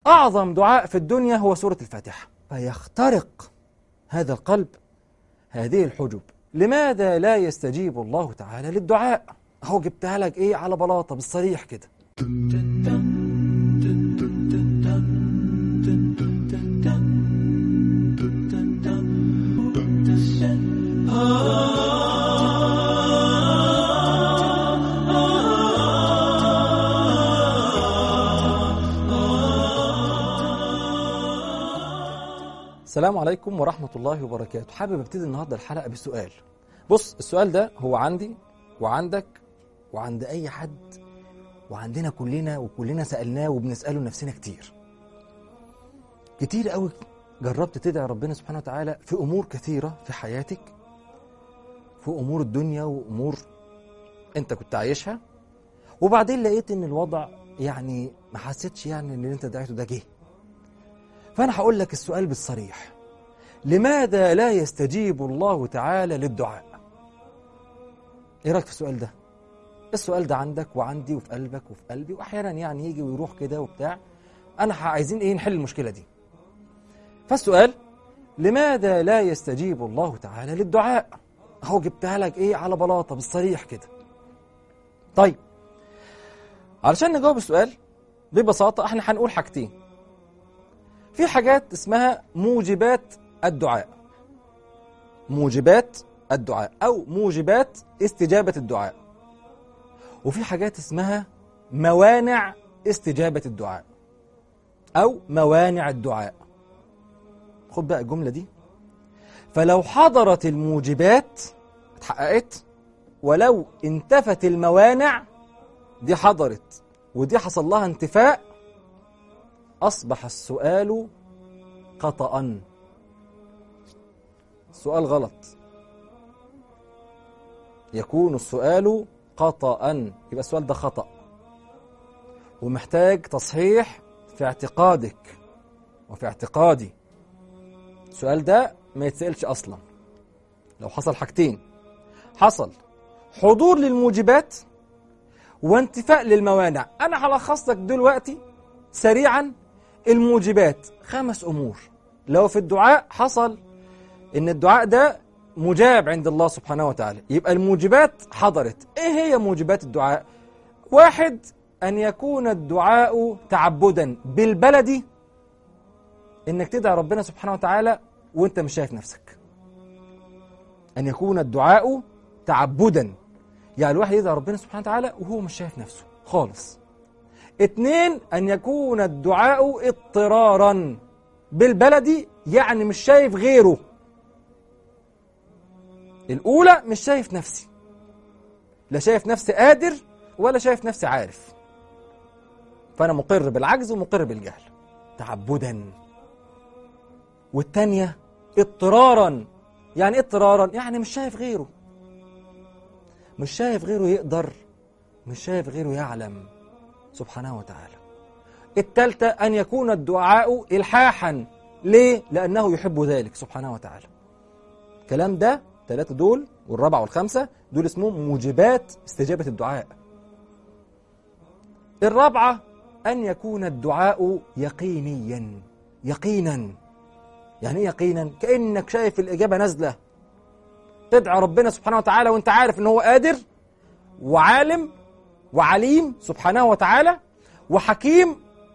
أعظم دعاء في الدنيا هو سورة الفاتحة فيخترق هذا القلب هذه الحجب لماذا لا يستجيب الله تعالى للدعاء أهو جبتها لك إيه على بلاطة بالصريح كده السلام عليكم ورحمة الله وبركاته حابب ابتدي النهاردة الحلقة بسؤال بص السؤال ده هو عندي وعندك وعند أي حد وعندنا كلنا وكلنا سألناه وبنسأله نفسنا كتير كتير قوي جربت تدعي ربنا سبحانه وتعالى في أمور كثيرة في حياتك في أمور الدنيا وأمور أنت كنت عايشها وبعدين لقيت إن الوضع يعني ما حسيتش يعني إن اللي أنت دعيته ده جه فأنا هقول لك السؤال بالصريح لماذا لا يستجيب الله تعالى للدعاء ايه رايك في السؤال ده السؤال ده عندك وعندي وفي قلبك وفي قلبي واحيانا يعني يجي ويروح كده وبتاع انا عايزين ايه نحل المشكله دي فالسؤال لماذا لا يستجيب الله تعالى للدعاء اهو جبتها لك ايه على بلاطه بالصريح كده طيب علشان نجاوب السؤال ببساطه احنا هنقول حاجتين في حاجات اسمها موجبات الدعاء موجبات الدعاء أو موجبات استجابة الدعاء وفي حاجات اسمها موانع استجابة الدعاء أو موانع الدعاء خد بقى الجملة دي فلو حضرت الموجبات اتحققت ولو انتفت الموانع دي حضرت ودي حصل لها انتفاء أصبح السؤال خطأ السؤال غلط يكون السؤال خطأ يبقى السؤال ده خطأ ومحتاج تصحيح في اعتقادك وفي اعتقادي السؤال ده ما يتسألش أصلا لو حصل حاجتين حصل حضور للموجبات وانتفاء للموانع أنا هلخص لك دلوقتي سريعا الموجبات خمس أمور لو في الدعاء حصل إن الدعاء ده مجاب عند الله سبحانه وتعالى يبقى الموجبات حضرت إيه هي موجبات الدعاء واحد أن يكون الدعاء تعبدا بالبلدي إنك تدعي ربنا سبحانه وتعالى وإنت مش شايف نفسك أن يكون الدعاء تعبدا يعني الواحد يدعي ربنا سبحانه وتعالى وهو مش شايف نفسه خالص اتنين أن يكون الدعاء اضطرارا بالبلدي يعني مش شايف غيره الأولى مش شايف نفسي لا شايف نفسي قادر ولا شايف نفسي عارف فأنا مقر بالعجز ومقر بالجهل تعبدا والتانية اضطرارا يعني ايه اضطرارا يعني مش شايف غيره مش شايف غيره يقدر مش شايف غيره يعلم سبحانه وتعالى التالتة أن يكون الدعاء إلحاحا ليه؟ لأنه يحب ذلك سبحانه وتعالى الكلام ده ثلاثة دول والرابعة والخامسة دول اسمهم موجبات استجابة الدعاء الرابعة أن يكون الدعاء يقينيا يقينا يعني ايه يقينا كأنك شايف الإجابة نازلة تدعى ربنا سبحانه وتعالى وانت عارف ان هو قادر وعالم وعليم سبحانه وتعالى وحكيم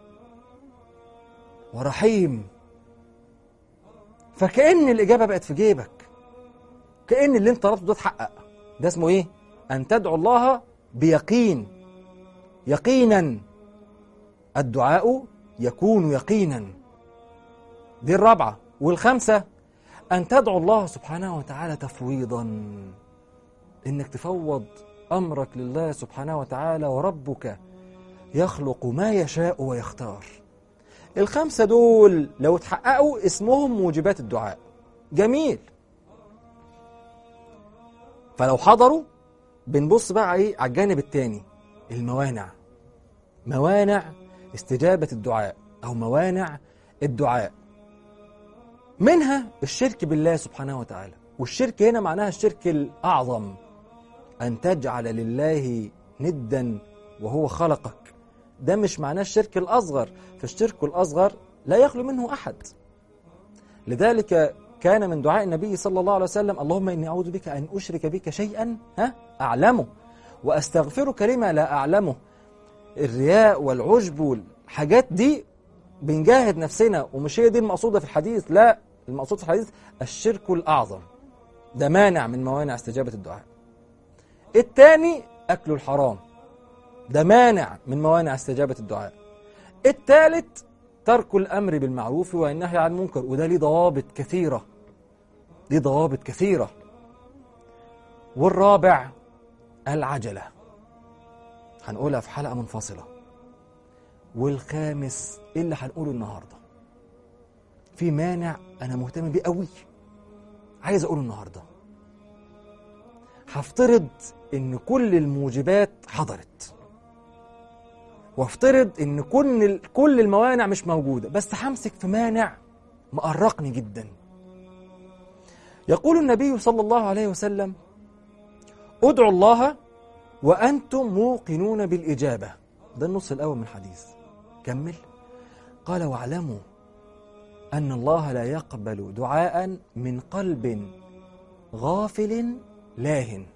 ورحيم فكأن الإجابة بقت في جيبك كأن اللي انت طلبته ده اتحقق ده اسمه ايه؟ أن تدعو الله بيقين يقينا الدعاء يكون يقينا دي الرابعة والخامسة أن تدعو الله سبحانه وتعالى تفويضا إنك تفوض أمرك لله سبحانه وتعالى وربك يخلق ما يشاء ويختار الخمسة دول لو اتحققوا اسمهم موجبات الدعاء جميل فلو حضروا بنبص بقى ايه على الجانب التاني الموانع موانع استجابة الدعاء أو موانع الدعاء منها الشرك بالله سبحانه وتعالى والشرك هنا معناها الشرك الأعظم أن تجعل لله ندا وهو خلقك ده مش معناه الشرك الأصغر فالشرك الأصغر لا يخلو منه أحد لذلك كان من دعاء النبي صلى الله عليه وسلم اللهم إني أعوذ بك أن أشرك بك شيئا ها أعلمه وأستغفرك لما لا أعلمه الرياء والعجب والحاجات دي بنجاهد نفسنا ومش هي دي المقصودة في الحديث لا المقصود في الحديث الشرك الأعظم ده مانع من موانع استجابة الدعاء الثاني أكل الحرام ده مانع من موانع استجابة الدعاء الثالث ترك الأمر بالمعروف والنهي عن المنكر وده ليه ضوابط كثيرة ليه ضوابط كثيرة والرابع العجلة هنقولها في حلقة منفصلة والخامس إيه اللي هنقوله النهاردة في مانع أنا مهتم بيه قوي عايز أقوله النهاردة هفترض إن كل الموجبات حضرت وافترض إن كل كل الموانع مش موجودة بس همسك في مانع مقرقني جدا يقول النبي صلى الله عليه وسلم ادعوا الله وأنتم موقنون بالإجابة ده النص الأول من الحديث كمل قال واعلموا أن الله لا يقبل دعاء من قلب غافل لاهن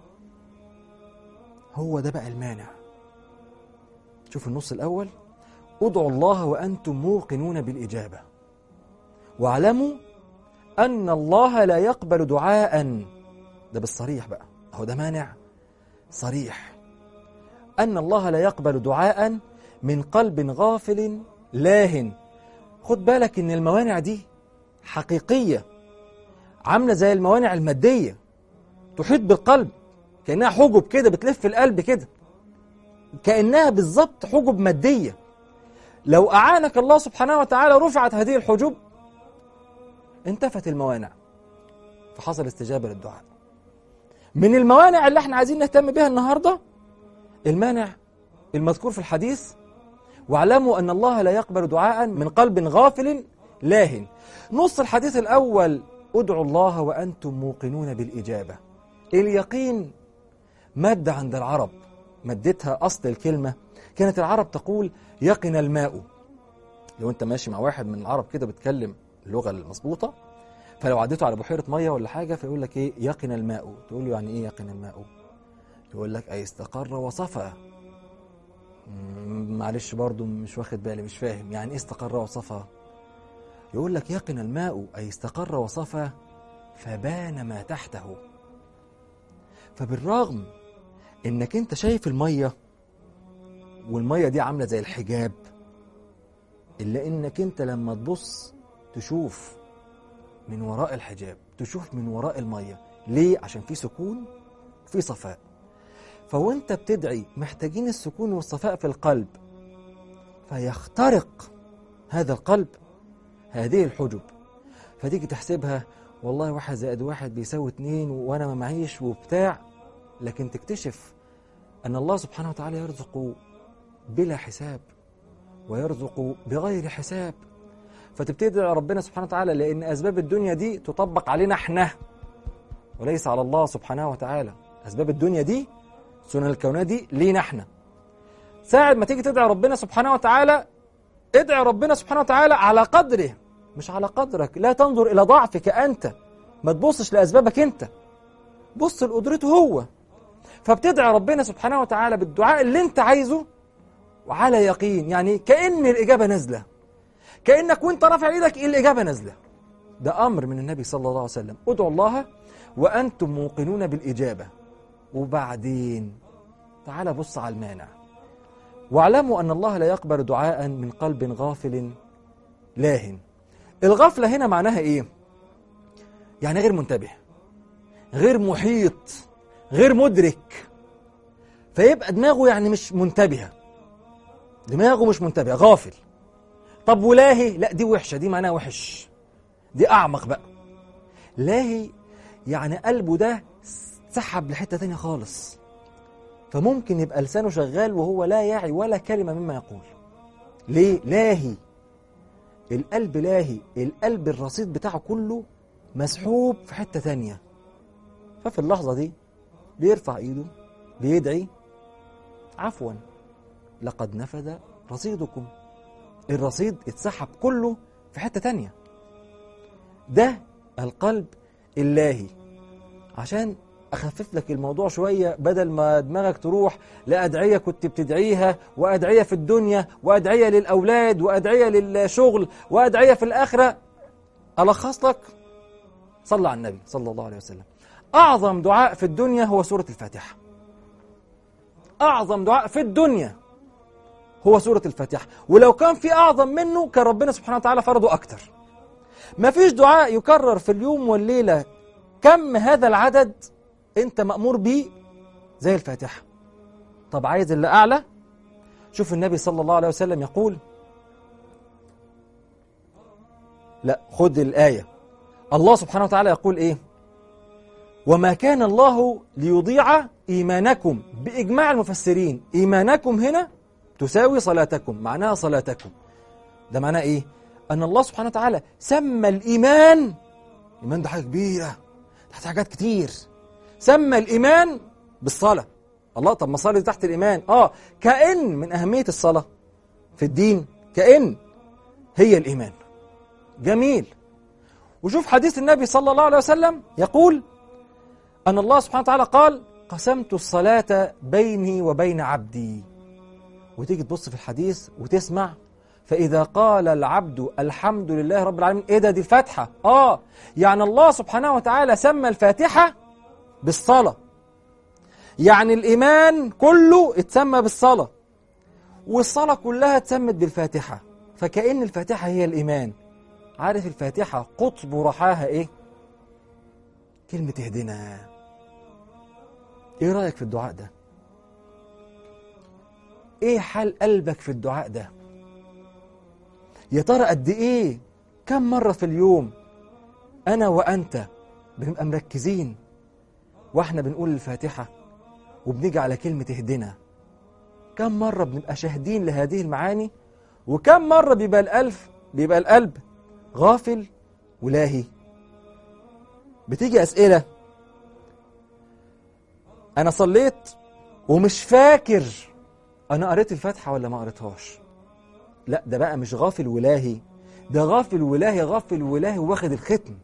هو ده بقى المانع شوف النص الأول ادعوا الله وأنتم موقنون بالإجابة واعلموا أن الله لا يقبل دعاء ده بالصريح بقى هو ده مانع صريح أن الله لا يقبل دعاء من قلب غافل لاهن خد بالك إن الموانع دي حقيقية عاملة زي الموانع المادية تحيط بالقلب كأنها حجب كده بتلف القلب كده كأنها بالظبط حجب مادية لو أعانك الله سبحانه وتعالى رفعت هذه الحجب انتفت الموانع فحصل استجابة للدعاء من الموانع اللي احنا عايزين نهتم بها النهارده المانع المذكور في الحديث واعلموا ان الله لا يقبل دعاء من قلب غافل لاهن نص الحديث الاول ادعوا الله وانتم موقنون بالاجابه اليقين ماده عند العرب مادتها اصل الكلمه كانت العرب تقول يقن الماء لو انت ماشي مع واحد من العرب كده بيتكلم اللغه المظبوطه فلو عديته على بحيره ميه ولا حاجه فيقول لك ايه يقن الماء تقول له يعني ايه يقن الماء يقول لك اي استقر وصفى معلش برضو مش واخد بالي مش فاهم يعني ايه استقر وصفى يقول لك يقن الماء اي استقر وصفى فبان ما تحته فبالرغم انك انت شايف الميه والميه دي عامله زي الحجاب الا انك انت لما تبص تشوف من وراء الحجاب تشوف من وراء الميه ليه عشان في سكون في صفاء فوانت بتدعي محتاجين السكون والصفاء في القلب فيخترق هذا القلب هذه الحجب فتيجي تحسبها والله واحد زائد واحد بيساوي اتنين وانا ما معيش وبتاع لكن تكتشف ان الله سبحانه وتعالى يرزق بلا حساب ويرزق بغير حساب فتبتدي تدعي ربنا سبحانه وتعالى لان اسباب الدنيا دي تطبق علينا احنا وليس على الله سبحانه وتعالى اسباب الدنيا دي السنن الكونيه دي لينا احنا ساعة ما تيجي تدعي ربنا سبحانه وتعالى ادعي ربنا سبحانه وتعالى على قدره مش على قدرك لا تنظر الى ضعفك انت ما تبصش لاسبابك انت بص لقدرته هو فبتدعي ربنا سبحانه وتعالى بالدعاء اللي انت عايزه وعلى يقين يعني كأن الإجابة نازلة كأنك وانت رافع ايدك الإجابة نازلة ده أمر من النبي صلى الله عليه وسلم ادعوا الله وأنتم موقنون بالإجابة وبعدين تعال بص على المانع واعلموا أن الله لا يقبل دعاء من قلب غافل لاهن الغفلة هنا معناها إيه؟ يعني غير منتبه غير محيط غير مدرك فيبقى دماغه يعني مش منتبهة دماغه مش منتبهة غافل طب ولاهي لا دي وحشة دي معناها وحش دي أعمق بقى لاهي يعني قلبه ده سحب لحتة تانية خالص فممكن يبقى لسانه شغال وهو لا يعي ولا كلمة مما يقول ليه؟ لاهي القلب لاهي القلب الرصيد بتاعه كله مسحوب في حتة تانية ففي اللحظة دي بيرفع ايده بيدعي عفوا لقد نفذ رصيدكم الرصيد اتسحب كله في حتة تانية ده القلب اللاهي عشان اخفف لك الموضوع شويه بدل ما دماغك تروح لادعيه كنت بتدعيها وادعيه في الدنيا وادعيه للاولاد وادعيه للشغل وادعيه في الاخره الخص لك صلى على النبي صلى الله عليه وسلم اعظم دعاء في الدنيا هو سوره الفاتحه اعظم دعاء في الدنيا هو سوره الفاتحه ولو كان في اعظم منه كان ربنا سبحانه وتعالى فرضه اكتر ما فيش دعاء يكرر في اليوم والليله كم هذا العدد انت مأمور بيه زي الفاتحة طب عايز اللي أعلى شوف النبي صلى الله عليه وسلم يقول لا خد الآية الله سبحانه وتعالى يقول إيه وما كان الله ليضيع إيمانكم بإجماع المفسرين إيمانكم هنا تساوي صلاتكم معناها صلاتكم ده معناه إيه أن الله سبحانه وتعالى سمى الإيمان الإيمان ده حاجة كبيرة تحت حاجات كتير سمى الإيمان بالصلاة الله طب ما صلي تحت الإيمان آه كأن من أهمية الصلاة في الدين كأن هي الإيمان جميل وشوف حديث النبي صلى الله عليه وسلم يقول أن الله سبحانه وتعالى قال قسمت الصلاة بيني وبين عبدي وتيجي تبص في الحديث وتسمع فإذا قال العبد الحمد لله رب العالمين إيه ده دي الفاتحة آه يعني الله سبحانه وتعالى سمى الفاتحة بالصلاة يعني الإيمان كله اتسمى بالصلاة والصلاة كلها اتسمت بالفاتحة فكأن الفاتحة هي الإيمان عارف الفاتحة قطب رحاها إيه؟ كلمة اهدنا إيه رأيك في الدعاء ده؟ إيه حال قلبك في الدعاء ده؟ يا ترى قد إيه؟ كم مرة في اليوم أنا وأنت بنبقى مركزين واحنا بنقول الفاتحة وبنيجي على كلمة اهدنا كم مرة بنبقى شاهدين لهذه المعاني وكم مرة بيبقى القلب بيبقى القلب غافل ولاهي بتيجي أسئلة أنا صليت ومش فاكر أنا قريت الفاتحة ولا ما قريتهاش لا ده بقى مش غافل ولاهي ده غافل ولاهي غافل ولاهي واخد الختم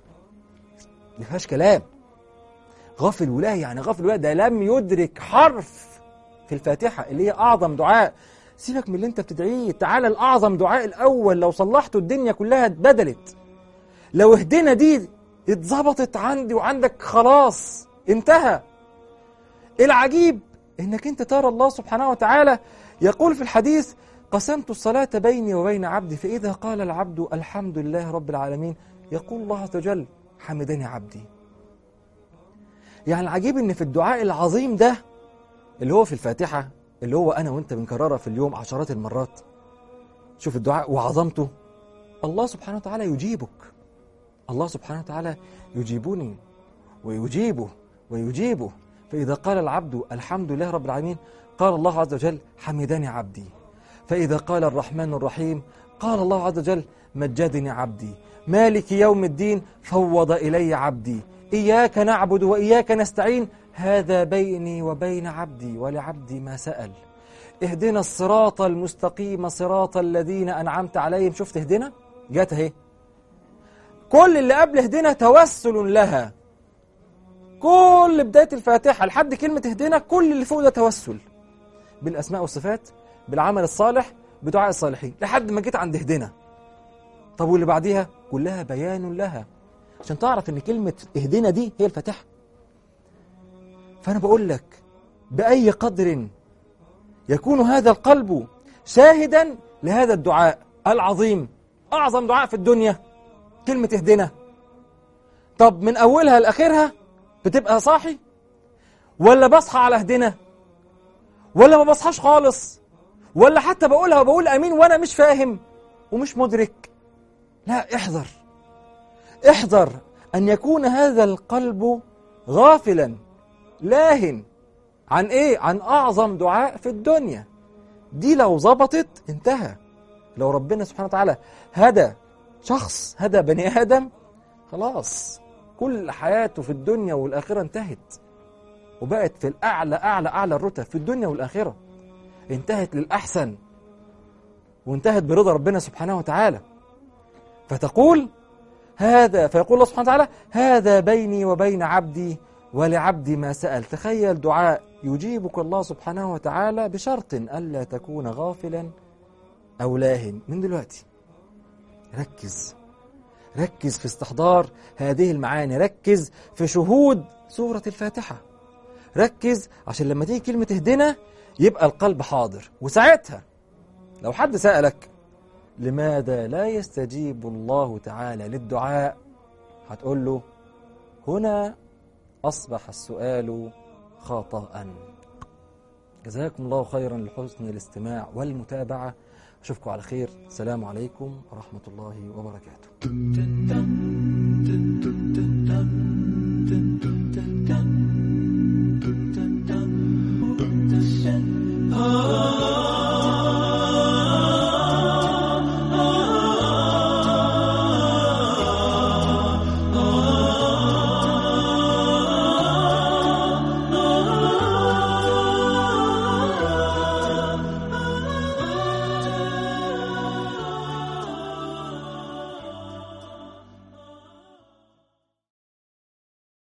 ما فيهاش كلام غافل ولاهي يعني غافل ولاهي ده لم يدرك حرف في الفاتحة اللي هي أعظم دعاء سيبك من اللي أنت بتدعيه تعالى الأعظم دعاء الأول لو صلحته الدنيا كلها اتبدلت لو اهدنا دي اتظبطت عندي وعندك خلاص انتهى العجيب انك انت ترى الله سبحانه وتعالى يقول في الحديث قسمت الصلاة بيني وبين عبدي فإذا قال العبد الحمد لله رب العالمين يقول الله عز وجل حمدني عبدي يعني العجيب ان في الدعاء العظيم ده اللي هو في الفاتحة اللي هو أنا وأنت بنكررها في اليوم عشرات المرات شوف الدعاء وعظمته الله سبحانه وتعالى يجيبك الله سبحانه وتعالى يجيبني ويجيبه ويجيبه فإذا قال العبد الحمد لله رب العالمين قال الله عز وجل حمدني عبدي فإذا قال الرحمن الرحيم قال الله عز وجل مجدني عبدي مالك يوم الدين فوض إلي عبدي إياك نعبد وإياك نستعين هذا بيني وبين عبدي ولعبدي ما سأل اهدنا الصراط المستقيم صراط الذين أنعمت عليهم شفت اهدنا جات اهي كل اللي قبل اهدنا توسل لها كل بداية الفاتحة لحد كلمة اهدنا كل اللي فوق ده توسل بالأسماء والصفات بالعمل الصالح بدعاء الصالحين لحد ما جيت عند اهدنا طب واللي بعديها كلها بيان لها عشان تعرف ان كلمة اهدنا دي هي الفاتحة فأنا بقول لك بأي قدر يكون هذا القلب شاهدا لهذا الدعاء العظيم أعظم دعاء في الدنيا كلمة اهدنا طب من أولها لآخرها بتبقى صاحي ولا بصحى على اهدنا ولا ما بصحاش خالص ولا حتى بقولها وبقول أمين وأنا مش فاهم ومش مدرك لا احذر احذر أن يكون هذا القلب غافلا لاهن عن ايه عن اعظم دعاء في الدنيا دي لو ظبطت انتهى لو ربنا سبحانه وتعالى هدى شخص هدى بني ادم خلاص كل حياته في الدنيا والاخره انتهت وبقت في الاعلى اعلى اعلى الرتب في الدنيا والاخره انتهت للأحسن وانتهت برضا ربنا سبحانه وتعالى فتقول هذا فيقول الله سبحانه وتعالى هذا بيني وبين عبدي ولعبدي ما سأل تخيل دعاء يجيبك الله سبحانه وتعالى بشرط ألا تكون غافلا أو لاهن من دلوقتي ركز ركز في استحضار هذه المعاني ركز في شهود سورة الفاتحة ركز عشان لما تيجي كلمة اهدنا يبقى القلب حاضر وساعتها لو حد سألك لماذا لا يستجيب الله تعالى للدعاء هتقول له هنا أصبح السؤال خطأ جزاكم الله خيرا لحسن الاستماع والمتابعة أشوفكم على خير السلام عليكم ورحمة الله وبركاته